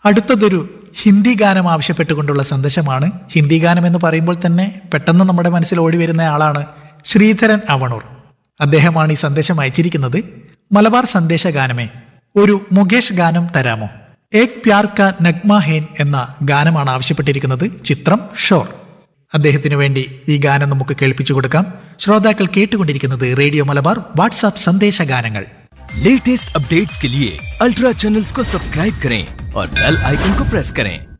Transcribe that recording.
അടുത്തതൊരു ഹിന്ദി ഗാനം ആവശ്യപ്പെട്ടുകൊണ്ടുള്ള സന്ദേശമാണ് ഹിന്ദി ഗാനം എന്ന് പറയുമ്പോൾ തന്നെ പെട്ടെന്ന് നമ്മുടെ മനസ്സിൽ ഓടി വരുന്ന ആളാണ് ശ്രീധരൻ അവണൂർ അദ്ദേഹമാണ് ഈ സന്ദേശം അയച്ചിരിക്കുന്നത് മലബാർ സന്ദേശ ഗാനമേ ഒരു മുകേഷ് ഗാനം തരാമോ ഏക് പ്യാർ കാ നഗ്മ ഹേൻ എന്ന ഗാനമാണ് ആവശ്യപ്പെട്ടിരിക്കുന്നത് ചിത്രം ഷോർ അദ്ദേഹത്തിനു വേണ്ടി ഈ ഗാനം നമുക്ക് കേൾപ്പിച്ചു കൊടുക്കാം ശ്രോതാക്കൾ കേട്ടുകൊണ്ടിരിക്കുന്നത് റേഡിയോ മലബാർ വാട്സാപ്പ് സന്ദേശ ഗാനങ്ങൾ लेटेस्ट अपडेट्स के लिए अल्ट्रा चैनल्स को सब्सक्राइब करें और बेल आइकन को प्रेस करें